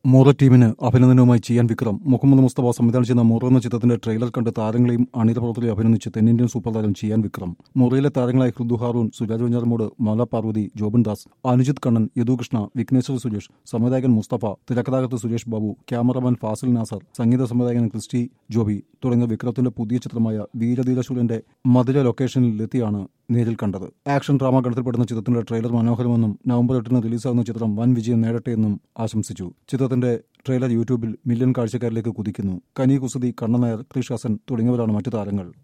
മോറ ടീമിന് അഭിനന്ദനവുമായി ചിയാൻ വിക്രം മുഹമ്മദ് മുസ്തഫ സംവിധാനം ചെയ്യുന്ന മോറ എന്ന ചിത്രത്തിന്റെ ട്രെയിലർ കണ്ട് താരങ്ങളെയും അണിയറ പ്രവർത്തകരെയും അഭിനന്ദിച്ച് തെന്നിന്ത്യൻ സൂപ്പർ താരം ചിയാൻ വിക്രം മുറയിലെ താരങ്ങളായ ഹൃദു ഹാറൂൺ സുരാജ് വഞ്ഞാറമൂട് മാല പാർവതി ജോബിൻ ദാസ് അനുജിത് കണ്ണൻ യദുകൃഷ്ണ വിഘ്നേശ്വർ സുരേഷ് സംവിധായകൻ മുസ്തഫ തിരക്കഥാകൃത്ത് സുരേഷ് ബാബു ക്യാമറമാൻ ഫാസിൽ നാസർ സംഗീത സംവിധായകൻ ക്രിസ്റ്റി ജോബി തുടങ്ങിയ വിക്രത്തിന്റെ പുതിയ ചിത്രമായ വീരധീരശൂരന്റെ മധുര ലൊക്കേഷനിലെത്തിയാണ് നേരിൽ കണ്ടത് ആക്ഷൻ ഡ്രാമ ഗണത്തിൽപ്പെടുന്ന ചിത്രത്തിന്റെ ട്രെയിലർ മനോഹരമെന്നും നവംബർ എട്ടിന് റിലീസാകുന്ന ചിത്രം വൻ വിജയം നേടട്ടെ എന്നും ആശംസിച്ചു ചിത്രത്തിന്റെ ട്രെയിലർ യൂട്യൂബിൽ മില്യൺ കാഴ്ചക്കാരിലേക്ക് കുതിക്കുന്നു കനി കുസതി കണ്ണൻ നായർ ക്രിഷ് ഹസൻ തുടങ്ങിയവരാണ് മറ്റു താരങ്ങൾ